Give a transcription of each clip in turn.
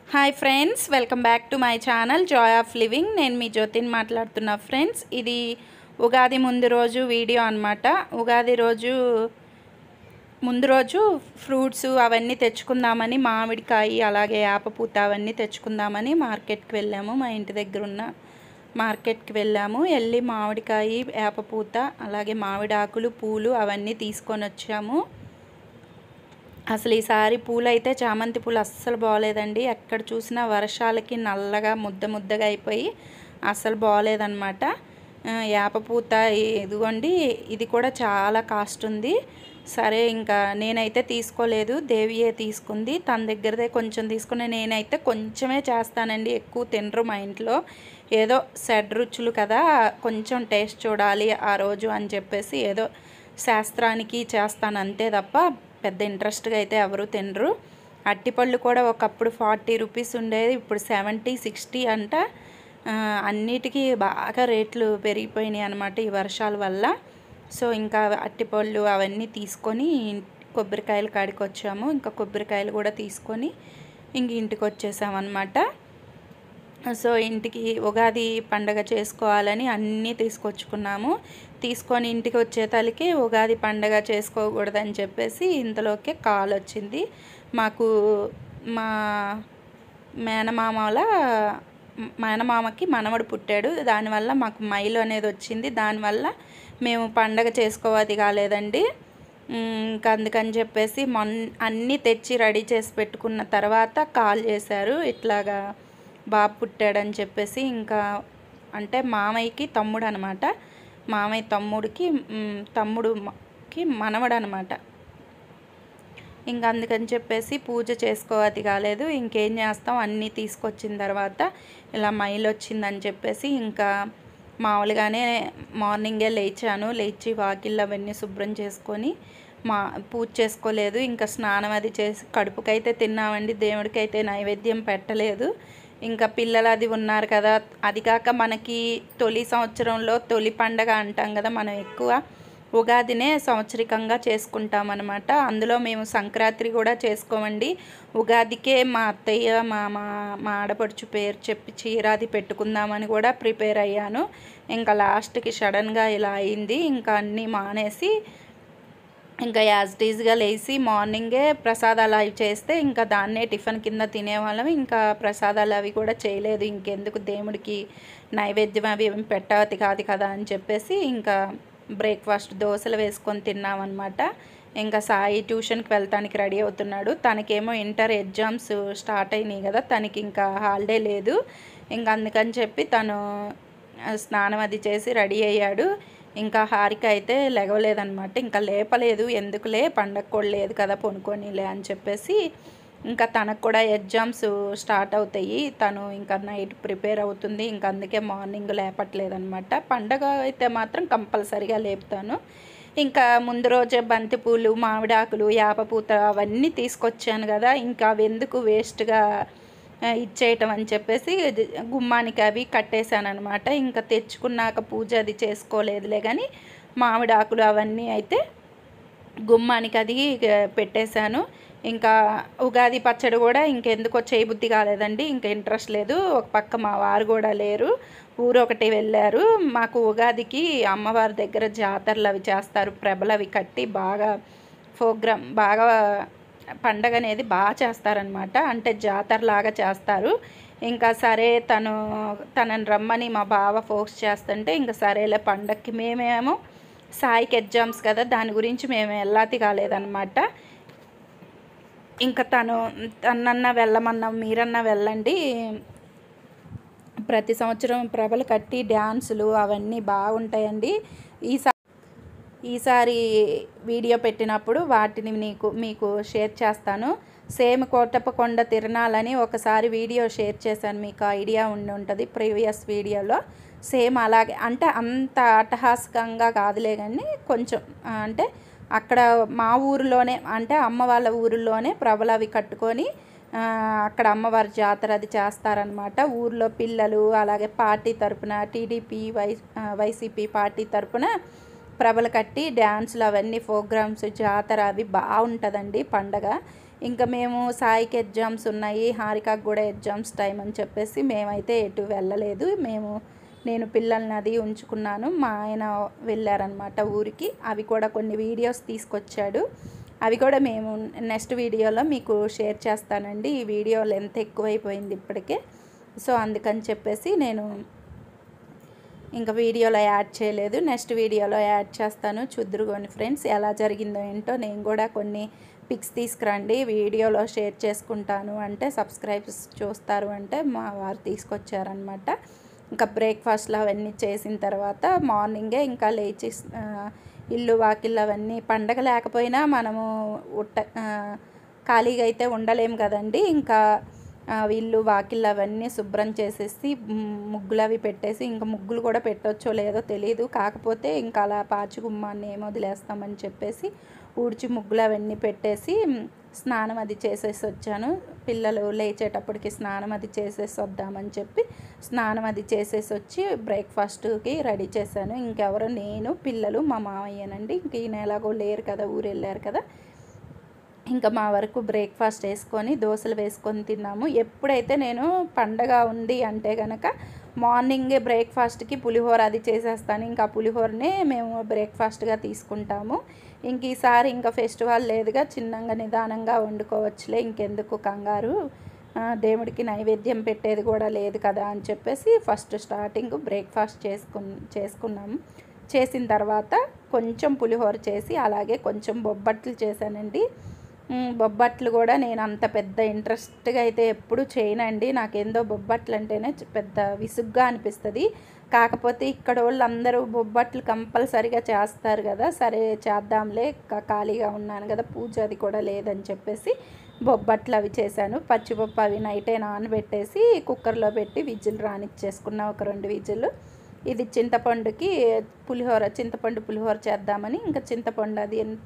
hi friends welcome back to my channel joy of living నేను మీ జ్యోతిని మాట్లాడుతున్నా ఫ్రెండ్స్ ఇది ఉగాది ముందు రోజు వీడియో అనమాట ఉగాది రోజు ముందు రోజు ఫ్రూట్స్ అవన్నీ తెచ్చుకుందామని మామిడికాయ అలాగే యాపపూత అవన్నీ తెచ్చుకుందామని మార్కెట్కి వెళ్ళాము మా ఇంటి దగ్గర ఉన్న మార్కెట్కి వెళ్ళాము వెళ్ళి మామిడికాయ వేపపూత అలాగే మామిడాకులు పూలు అవన్నీ తీసుకొని వచ్చాము అసలు ఈసారి పూలు అయితే చామంతి పూలు అస్సలు బాగోలేదండి ఎక్కడ చూసినా వర్షాలకి నల్లగా ముద్ద ముద్దగా అయిపోయి అస్సలు బాగోలేదన్నమాట ఆ, యాపపూత ఇదిగోండి ఇది కూడా చాలా కాస్ట్ ఉంది సరే ఇంకా నేనైతే తీసుకోలేదు దేవియే తీసుకుంది తన దగ్గరదే కొంచెం తీసుకుని నేనైతే కొంచెమే చేస్తానండి ఎక్కువ తినరు మా ఇంట్లో ఏదో సెడ్ రుచులు కదా కొంచెం టేస్ట్ చూడాలి ఆ రోజు అని చెప్పేసి ఏదో శాస్త్రానికి చేస్తాను అంతే తప్ప పెద్ద ఇంట్రెస్ట్గా అయితే ఎవరు తినరు అట్టిపళ్ళు కూడా ఒకప్పుడు ఫార్టీ రూపీస్ ఉండేది ఇప్పుడు సెవెంటీ సిక్స్టీ అంట ఆ, అన్నిటికీ బాగా రేట్లు పెరిగిపోయినాయి అనమాట ఈ వర్షాల వల్ల సో ఇంకా అట్టిపళ్ళు అవన్నీ తీసుకొని కొబ్బరికాయలు కాడికి వచ్చాము ఇంకా కొబ్బరికాయలు కూడా తీసుకొని ఇంక ఇంటికి వచ్చేసామన్నమాట సో ఇంటికి ఉగాది పండగ చేసుకోవాలని అన్నీ తీసుకొచ్చుకున్నాము తీసుకొని ఇంటికి వచ్చేతలకి ఉగాది పండగ చేసుకోకూడదని చెప్పేసి ఇంతలోకే కాల్ వచ్చింది మాకు మా మేనమామల మేనమామకి మనవడు పుట్టాడు దానివల్ల మాకు మైలు అనేది వచ్చింది దానివల్ల మేము పండగ చేసుకోవాలి కాలేదండి ఉమ్, ఇంకా అందుకని చెప్పేసి మొన్ అన్నీ తెచ్చి రెడీ చేసి పెట్టుకున్న తర్వాత కాల్ చేశారు ఇట్లాగా బాబు పుట్టాడని చెప్పేసి ఇంకా అంటే మామయ్యకి తమ్ముడు అనమాట మామయ్య తమ్ముడికి ఉమ్, తమ్ముడుకి మనవడు అనమాట ఇంకా అందుకని చెప్పేసి పూజ చేసుకోవాలి కాలేదు ఇంకేం చేస్తాం అన్నీ తీసుకొచ్చిన తర్వాత ఇలా మైల్ వచ్చిందని చెప్పేసి ఇంకా మామూలుగానే మార్నింగే లేచాను లేచి వాకిళ్ళు అవన్నీ శుభ్రం చేసుకొని మా పూజ చేసుకోలేదు ఇంకా స్నానం అది చేసి కడుపుకైతే తిన్నామండి దేవుడికైతే నైవేద్యం పెట్టలేదు ఇంకా పిల్లలు అది ఉన్నారు కదా అది కాక మనకి తొలి సంవత్సరంలో తొలి పండగ అంటాం కదా మనం ఎక్కువ ఉగాదినే సంవత్సరికంగా చేసుకుంటాం అనమాట అందులో మేము సంక్రాంతి కూడా చేసుకోమండి ఉగాదికే మా అత్తయ్య మా మా మా ఆడపడుచు పేరు చెప్పి చీరాది పెట్టుకుందామని కూడా ప్రిపేర్ అయ్యాను ఇంకా లాస్ట్కి సడన్గా ఇలా అయింది ఇంకా అన్నీ మానేసి ఇంకా యాజ్ డీజ్గా లేచి మార్నింగే ప్రసాదాలు అవి చేస్తే ఇంకా దాన్నే టిఫిన్ కింద తినేవాళ్ళం ఇంకా ప్రసాదాలు అవి కూడా చేయలేదు ఇంకెందుకు దేవుడికి నైవేద్యం అవి ఏమి పెట్టవతి కాదు కదా అని చెప్పేసి ఇంకా బ్రేక్ఫాస్ట్ దోశలు వేసుకొని తిన్నామన్నమాట ఇంకా సాయి ట్యూషన్కి వెళ్తానికి రెడీ అవుతున్నాడు తనకేమో ఇంటర్ ఎగ్జామ్స్ స్టార్ట్ అయినాయి కదా తనకి ఇంకా హాలిడే లేదు ఇంకా అందుకని చెప్పి తను ఆ, స్నానం అది చేసి రెడీ అయ్యాడు ఇంకా హారిక అయితే లెగవలేదనమాట ఇంకా లేపలేదు ఎందుకులే పండగ కూడా లేదు కదా పొనుకోనిలే అని చెప్పేసి ఇంకా తనకు కూడా ఎగ్జామ్స్ స్టార్ట్ అవుతాయి తను ఇంకా నైట్ ప్రిపేర్ అవుతుంది ఇంకా అందుకే మార్నింగ్ లేపట్లేదనమాట పండగ అయితే మాత్రం కంపల్సరిగా లేపుతాను ఇంకా ముందు రోజే బంతిపూలు మామిడాకులు యాపపూత అవన్నీ తీసుకొచ్చాను కదా ఇంకా అవి ఎందుకు వేస్ట్గా ఆ, ఇచ్చేయటం అని చెప్పేసి ఇది గుమ్మానికి అవి కట్టేశాను అనమాట ఇంకా తెచ్చుకున్నాక పూజ అది చేసుకోలేదులే కానీ మామిడాకులు అవన్నీ అయితే గుమ్మానికి అది ఆ, పెట్టేశాను ఇంకా ఉగాది పచ్చడి కూడా ఇంకెందుకో చేయబుద్ధి కాలేదండి ఇంకా ఇంట్రెస్ట్ లేదు ఒక పక్క మా వారు కూడా లేరు ఊరు ఒకటి వెళ్ళారు మాకు ఉగాదికి అమ్మవారి దగ్గర జాతరలు అవి చేస్తారు ప్రభలు అవి కట్టి బాగా ప్రోగ్రామ్ బాగా పండగ అనేది బాగా చేస్తారనమాట అంటే జాతర లాగా చేస్తారు ఇంకా సరే తను తనని రమ్మని మా బావ ఫోర్స్ చేస్తుంటే ఇంకా సరేలే పండగకి మేమేమో సాయికి ఎగ్జామ్స్ కదా దాని గురించి మేము వెళ్ళాతి కాలేదన్నమాట ఇంకా తను తనన్నా వెళ్ళమన్నా మీరన్నా వెళ్ళండి ప్రతి సంవత్సరం ప్రభలు కట్టి డ్యాన్సులు అవన్నీ బాగుంటాయండి ఈసారి ఈసారి వీడియో పెట్టినప్పుడు వాటిని నీకు మీకు షేర్ చేస్తాను సేమ్ కోటప్పకొండ తిరణాలని ఒకసారి వీడియో షేర్ చేశాను మీకు ఐడియా ఉండి ఉంటుంది ప్రీవియస్ వీడియోలో సేమ్ అలాగే అంటే అంత అట్టహాసకంగా కాదులే కానీ కొంచెం ఆ, అంటే అక్కడ మా ఊరిలోనే అంటే అమ్మ వాళ్ళ ఊరిలోనే ప్రభలు అవి కట్టుకొని ఆ, అక్కడ అమ్మవారి జాతర అది చేస్తారనమాట ఊర్లో పిల్లలు అలాగే పార్టీ తరపున టీడీపీ వై ఆ, వైసీపీ పార్టీ తరపున ప్రభలు కట్టి డ్యాన్సులు అవన్నీ ప్రోగ్రామ్స్ జాతర అవి బాగుంటుందండి పండగ ఇంకా మేము సాయికి ఎగ్జామ్స్ ఉన్నాయి హారికకు కూడా ఎగ్జామ్స్ టైం అని చెప్పేసి మేమైతే ఎటు వెళ్ళలేదు మేము నేను పిల్లల్ని అది ఉంచుకున్నాను మా ఆయన వెళ్ళారనమాట ఊరికి అవి కూడా కొన్ని వీడియోస్ తీసుకొచ్చాడు అవి కూడా మేము నెక్స్ట్ వీడియోలో మీకు షేర్ చేస్తానండి ఈ వీడియో లెంత్ ఎక్కువైపోయింది ఇప్పటికే సో అందుకని చెప్పేసి నేను ఇంకా వీడియోలో యాడ్ చేయలేదు నెక్స్ట్ వీడియోలో యాడ్ చేస్తాను చూద్దురుకోండి ఫ్రెండ్స్ ఎలా జరిగిందో ఏంటో నేను కూడా కొన్ని పిక్స్ తీసుకురండి వీడియోలో షేర్ చేసుకుంటాను అంటే సబ్స్క్రైబ్స్ చూస్తారు అంటే మా వారు తీసుకొచ్చారనమాట ఇంకా బ్రేక్ఫాస్ట్లు అవన్నీ చేసిన తర్వాత మార్నింగే ఇంకా లేచి ఆ, ఇల్లు వాకిళ్ళు అవన్నీ పండగ లేకపోయినా మనము ఉట్ట ఆ, ఖాళీగా అయితే ఉండలేం కదండి ఇంకా ఆ, ఇల్లు వాకిళ్ళు అవన్నీ శుభ్రం చేసేసి మ్, ముగ్గులు అవి పెట్టేసి ఇంకా ముగ్గులు కూడా పెట్టొచ్చో లేదో తెలియదు కాకపోతే ఇంకా అలా పాచి గుమ్మాన్ని ఏం వదిలేస్తామని చెప్పేసి ఊడ్చి ముగ్గులు అవన్నీ పెట్టేసి మ్, స్నానం అది చేసేసి వచ్చాను పిల్లలు లేచేటప్పటికి స్నానం అది చేసేసి వద్దామని చెప్పి స్నానం అది చేసేసి వచ్చి బ్రేక్ఫాస్ట్కి రెడీ చేశాను ఇంకెవరు నేను పిల్లలు మా మామయ్యనండి ఇంక ఈయన ఎలాగో లేరు కదా ఊరు వెళ్ళారు కదా ఇంకా మా వరకు బ్రేక్ఫాస్ట్ వేసుకొని దోశలు వేసుకొని తిన్నాము ఎప్పుడైతే నేను పండగ ఉంది అంటే కనుక మార్నింగే బ్రేక్ఫాస్ట్కి పులిహోర అది చేసేస్తాను ఇంకా ఆ పులిహోరనే మేము బ్రేక్ఫాస్ట్గా తీసుకుంటాము ఇంక ఈసారి ఇంకా ఫెస్టివల్ లేదుగా చిన్నగా నిదానంగా వండుకోవచ్చులే ఇంకెందుకు కంగారు ఆ, దేవుడికి నైవేద్యం పెట్టేది కూడా లేదు కదా అని చెప్పేసి ఫస్ట్ స్టార్టింగ్ బ్రేక్ఫాస్ట్ చేసుకు చేసుకున్నాము చేసిన తర్వాత కొంచెం పులిహోర చేసి అలాగే కొంచెం బొబ్బట్లు చేశానండి మ్, బొబ్బట్లు కూడా నేను అంత పెద్ద ఇంట్రెస్ట్గా అయితే ఎప్పుడు చేయనండి నాకేందో బొబ్బట్లు అంటేనే చ- పెద్ద విసుగ్గా అనిపిస్తుంది కాకపోతే ఇక్కడ వాళ్ళు అందరూ బొబ్బట్లు కంపల్సరిగా చేస్తారు కదా సరే చేద్దాంలే కా- ఖాళీగా ఉన్నాను కదా పూజ అది కూడా లేదని చెప్పేసి బొబ్బట్లు అవి చేశాను పచ్చిపప్పు అవి నైటే నానబెట్టేసి కుక్కర్లో పెట్టి విజిల్ రానిచ్చేసుకున్నా ఒక రెండు విజిల్ ఇది చింతపండుకి పులిహోర చింతపండు పులిహోర చేద్దామని ఇంకా చింతపండు అది ఎంత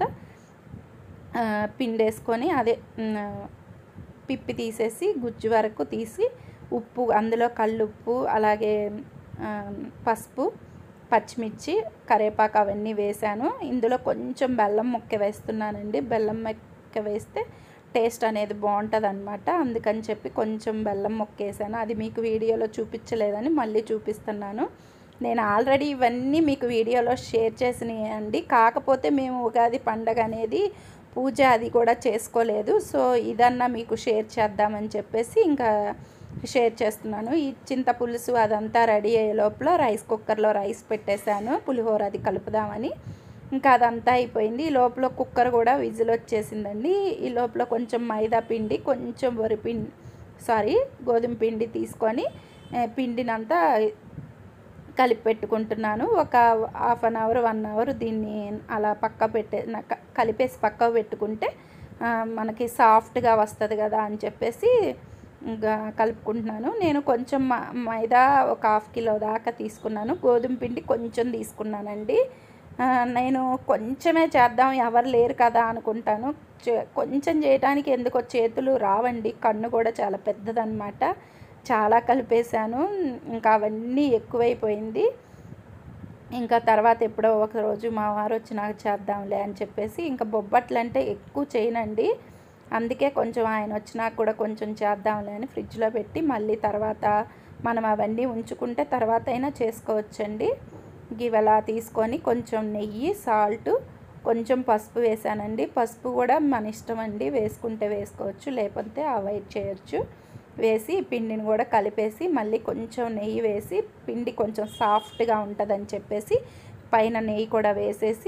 ఆ, పిండేసుకొని అదే మ్, పిప్పి తీసేసి గుజ్జు వరకు తీసి ఉప్పు అందులో కల్లుప్పు అలాగే ఆ, పసుపు పచ్చిమిర్చి కరివేపాకు అవన్నీ వేసాను ఇందులో కొంచెం బెల్లం ముక్క వేస్తున్నానండి బెల్లం ముక్క వేస్తే టేస్ట్ అనేది బాగుంటుంది అనమాట అందుకని చెప్పి కొంచెం బెల్లం ముక్క వేసాను అది మీకు వీడియోలో చూపించలేదని మళ్ళీ చూపిస్తున్నాను నేను ఆల్రెడీ ఇవన్నీ మీకు వీడియోలో షేర్ చేసినాయండి కాకపోతే మేము ఉగాది పండగ అనేది పూజ అది కూడా చేసుకోలేదు సో ఇదన్నా మీకు షేర్ చేద్దామని చెప్పేసి ఇంకా షేర్ చేస్తున్నాను ఈ చింత పులుసు అదంతా రెడీ అయ్యే లోపల రైస్ కుక్కర్లో రైస్ పెట్టేశాను పులిహోర అది కలుపుదామని ఇంకా అదంతా అయిపోయింది ఈ లోపల కుక్కర్ కూడా విజిల్ వచ్చేసిందండి ఈ లోపల కొంచెం మైదా పిండి కొంచెం వరి పిండి సారీ గోధుమ పిండి తీసుకొని ఆ, పిండినంతా కలిపి పెట్టుకుంటున్నాను ఒక half an hour one hour దీన్ని అలా పక్క పెట్టే నా- క- కలిపేసి పక్క పెట్టుకుంటే ఆ, మనకి సాఫ్ట్గా వస్తుంది కదా అని చెప్పేసి ఇంకా కలుపుకుంటున్నాను నేను కొంచెం మ- మైదా ఒక హాఫ్ కిలో దాకా తీసుకున్నాను గోధుమ పిండి కొంచెం తీసుకున్నానండి ఆ, నేను కొంచెమే చేద్దాం ఎవరు లేరు కదా అనుకుంటాను చే- కొంచెం చేయడానికి ఎందుకో చేతులు రావండి కన్ను కూడా చాలా పెద్దదన్నమాట చాలా కలిపేశాను ఇంకా అవన్నీ ఎక్కువైపోయింది ఇంకా తర్వాత ఎప్పుడో ఒక రోజు మా వారు వచ్చి నాకు చేద్దాంలే అని చెప్పేసి ఇంకా బొబ్బట్లు అంటే ఎక్కువ చేయనండి అందుకే కొంచెం ఆయన వచ్చినాక కూడా కొంచెం చేద్దాంలే అని ఫ్రిడ్జ్లో పెట్టి మళ్ళీ తర్వాత మనం అవన్నీ ఉంచుకుంటే తర్వాత అయినా చేసుకోవచ్చండి ఇవలా తీసుకొని కొంచెం నెయ్యి సాల్ట్ కొంచెం పసుపు వేసానండి పసుపు కూడా మన ఇష్టం అండి వేసుకుంటే వేసుకోవచ్చు లేకపోతే అవాయిడ్ చేయొచ్చు వేసి పిండిని కూడా కలిపేసి మళ్ళీ కొంచెం నెయ్యి వేసి పిండి కొంచెం సాఫ్ట్గా ఉంటుందని చెప్పేసి పైన నెయ్యి కూడా వేసేసి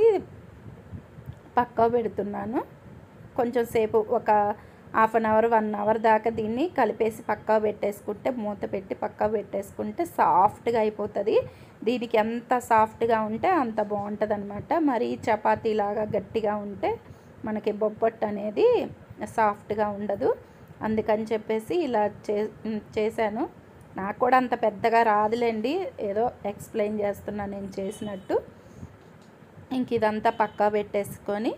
పక్క పెడుతున్నాను కొంచెం సేపు ఒక half an hour one hour దాకా దీన్ని కలిపేసి పక్కా పెట్టేసుకుంటే మూత పెట్టి పక్కా పెట్టేసుకుంటే సాఫ్ట్గా అయిపోతుంది దీనికి ఎంత సాఫ్ట్గా ఉంటే అంత బాగుంటుంది అనమాట మరి చపాతీ లాగా గట్టిగా ఉంటే మనకి బొబ్బట్టు అనేది సాఫ్ట్గా ఉండదు అందుకని చెప్పేసి ఇలా చే చేశాను నాకు కూడా అంత పెద్దగా రాదులేండి ఏదో ఎక్స్ప్లెయిన్ చేస్తున్నా నేను చేసినట్టు ఇంక ఇదంతా పక్కా పెట్టేసుకొని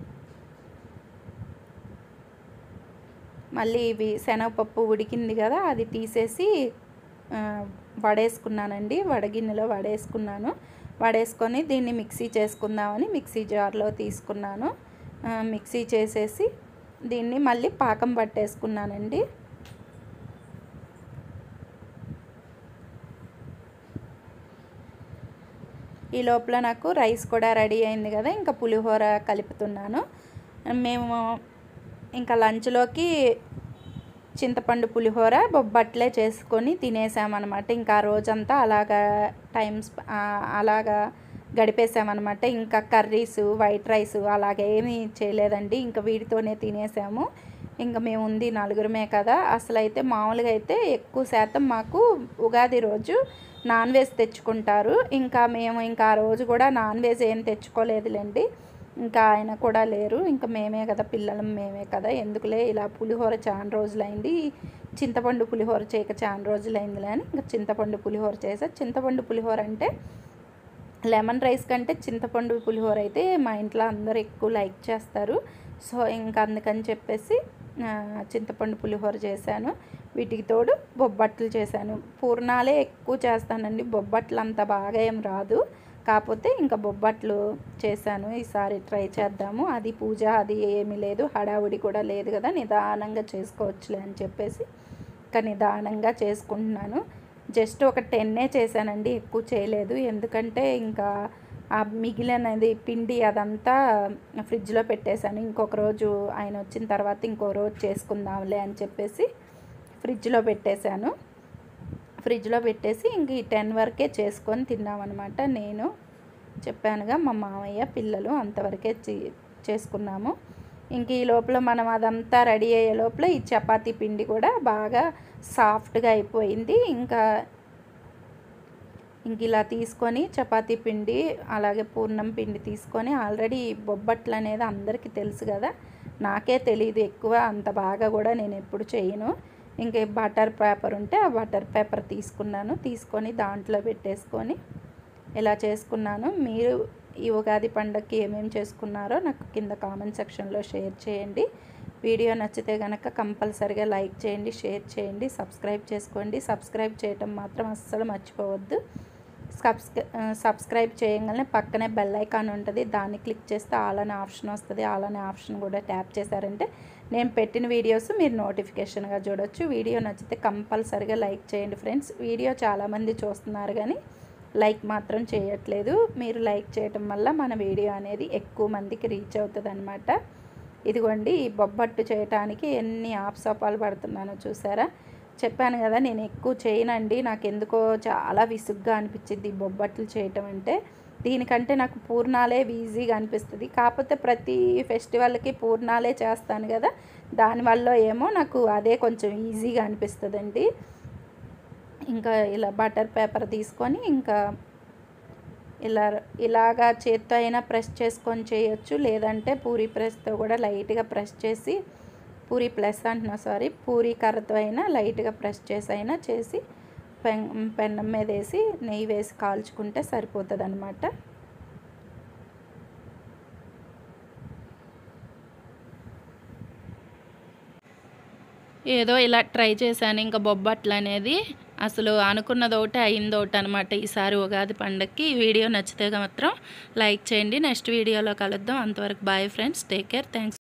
మళ్ళీ ఇవి శనగపప్పు ఉడికింది కదా అది తీసేసి ఆ, వడేసుకున్నానండి వడగిన్నెలో వడేసుకున్నాను వడేసుకొని దీన్ని మిక్సీ చేసుకుందామని మిక్సీ జార్లో తీసుకున్నాను ఆ, మిక్సీ చేసేసి దీన్ని మళ్ళీ పాకం పట్టేసుకున్నానండి ఈ లోపల నాకు రైస్ కూడా రెడీ అయింది కదా ఇంకా పులిహోర కలుపుతున్నాను మేము ఇంకా లంచ్లోకి చింతపండు పులిహోర బొబ్బట్లే చేసుకొని తినేసామన్నమాట ఇంకా ఆ రోజంతా అలాగా టైం స్ప- ఆ, అలాగా గడిపేసామన్నమాట ఇంకా కర్రీస్ వైట్ రైస్ అలాగేమీ చేయలేదండి ఇంకా వీటితోనే తినేసాము ఇంకా మేము ఉంది నలుగురమే కదా అసలు అయితే మామూలుగా అయితే ఎక్కువ శాతం మాకు ఉగాది రోజు నాన్ వెజ్ తెచ్చుకుంటారు ఇంకా మేము ఇంకా ఆ రోజు కూడా నాన్ వెజ్ ఏం తెచ్చుకోలేదులేండి ఇంకా ఆయన కూడా లేరు ఇంకా మేమే కదా పిల్లలం మేమే కదా ఎందుకులే ఇలా పులిహోర చాలా రోజులైంది చింతపండు పులిహోర చేయక చాలా రోజులైందిలే అని ఇంకా చింతపండు పులిహోర చేసా చింతపండు పులిహోర అంటే లెమన్ రైస్ కంటే చింతపండు పులిహోర అయితే మా ఇంట్లో అందరూ ఎక్కువ లైక్ చేస్తారు సో ఇంకా అందుకని చెప్పేసి ఆ, చింతపండు పులిహోర చేశాను వీటికి తోడు బొబ్బట్లు చేశాను పూర్ణాలే ఎక్కువ చేస్తానండి బొబ్బట్లు అంత బాగా ఏం రాదు కాకపోతే ఇంకా బొబ్బట్లు చేశాను ఈసారి ట్రై చేద్దాము అది పూజ అది ఏమీ లేదు హడావుడి కూడా లేదు కదా నిదానంగా చేసుకోవచ్చులే అని చెప్పేసి ఇంకా నిదానంగా చేసుకుంటున్నాను జస్ట్ ఒక టెన్నే చేశానండి ఎక్కువ చేయలేదు ఎందుకంటే ఇంకా ఆ మిగిలినది పిండి అదంతా ఫ్రిడ్జ్లో పెట్టేశాను ఇంకొక రోజు ఆయన వచ్చిన తర్వాత ఇంకో రోజు చేసుకుందాంలే అని చెప్పేసి ఫ్రిడ్జ్లో పెట్టేశాను ఫ్రిడ్జ్లో పెట్టేసి ఇంక ఈ టెన్ వరకే చేసుకొని తిన్నామన్నమాట నేను చెప్పానుగా మా మామయ్య పిల్లలు అంతవరకే చే- చేసుకున్నాము ఇంక ఈ లోపల మనం అదంతా రెడీ అయ్యే లోపల ఈ చపాతీ పిండి కూడా బాగా సాఫ్ట్గా అయిపోయింది ఇంకా ఇంక ఇలా తీసుకొని చపాతీ పిండి అలాగే పూర్ణం పిండి తీసుకొని ఆల్రెడీ బొబ్బట్లు అనేది అందరికీ తెలుసు కదా నాకే తెలియదు ఎక్కువ అంత బాగా కూడా నేను ఎప్పుడు చేయను ఇంక బటర్ పేపర్ ఉంటే ఆ బటర్ పేపర్ తీసుకున్నాను తీసుకొని దాంట్లో పెట్టేసుకొని ఇలా చేసుకున్నాను మీరు ఈ ఉగాది పండగకి ఏమేమి చేసుకున్నారో నాకు కింద కామెంట్ సెక్షన్లో షేర్ చేయండి వీడియో నచ్చితే కనుక కంపల్సరిగా లైక్ చేయండి షేర్ చేయండి సబ్స్క్రైబ్ చేసుకోండి సబ్స్క్రైబ్ చేయటం మాత్రం అస్సలు మర్చిపోవద్దు సబ్స్క్రై సబ్స్క్రైబ్ చేయగానే పక్కనే బెల్ ఐకాన్ ఉంటుంది దాన్ని క్లిక్ చేస్తే ఆల్ అనే ఆప్షన్ వస్తుంది ఆల్ అనే ఆప్షన్ కూడా ట్యాప్ చేశారంటే నేను పెట్టిన వీడియోస్ మీరు నోటిఫికేషన్గా చూడొచ్చు వీడియో నచ్చితే కంపల్సరిగా లైక్ చేయండి ఫ్రెండ్స్ వీడియో చాలామంది చూస్తున్నారు కానీ లైక్ మాత్రం చేయట్లేదు మీరు లైక్ చేయటం వల్ల మన వీడియో అనేది ఎక్కువ మందికి రీచ్ అవుతుంది అనమాట ఇదిగోండి ఈ బొబ్బట్టు చేయటానికి ఎన్ని ఆప్సోపాలు పడుతున్నానో చూసారా చెప్పాను కదా నేను ఎక్కువ చేయనండి నాకు ఎందుకో చాలా విసుగ్గా అనిపించింది ఈ బొబ్బట్లు చేయటం అంటే దీనికంటే నాకు పూర్ణాలే ఈజీగా అనిపిస్తుంది కాకపోతే ప్రతి ఫెస్టివల్కి పూర్ణాలే చేస్తాను కదా దానివల్ల ఏమో నాకు అదే కొంచెం ఈజీగా అనిపిస్తుందండి ఇంకా ఇలా బటర్ పేపర్ తీసుకొని ఇంకా ఇలా ఇలాగా చేత్తో అయినా ప్రెస్ చేసుకొని చేయొచ్చు లేదంటే పూరి ప్రెస్తో కూడా లైట్గా ప్రెస్ చేసి పూరి ప్లస్ అంటున్నా సారీ పూరి కర్రతో అయినా లైట్గా ప్రెస్ చేసి అయినా చేసి పెన్ పెన్నం మీద వేసి నెయ్యి వేసి కాల్చుకుంటే సరిపోతుంది అనమాట ఏదో ఇలా ట్రై చేశాను ఇంకా బొబ్బట్లు అనేది అసలు అనుకున్నది ఒకటి అయింది ఒకటి అనమాట ఈసారి ఉగాది పండగకి ఈ వీడియో నచ్చితే మాత్రం లైక్ చేయండి నెక్స్ట్ వీడియోలో కలుద్దాం అంతవరకు bye friends take care thanks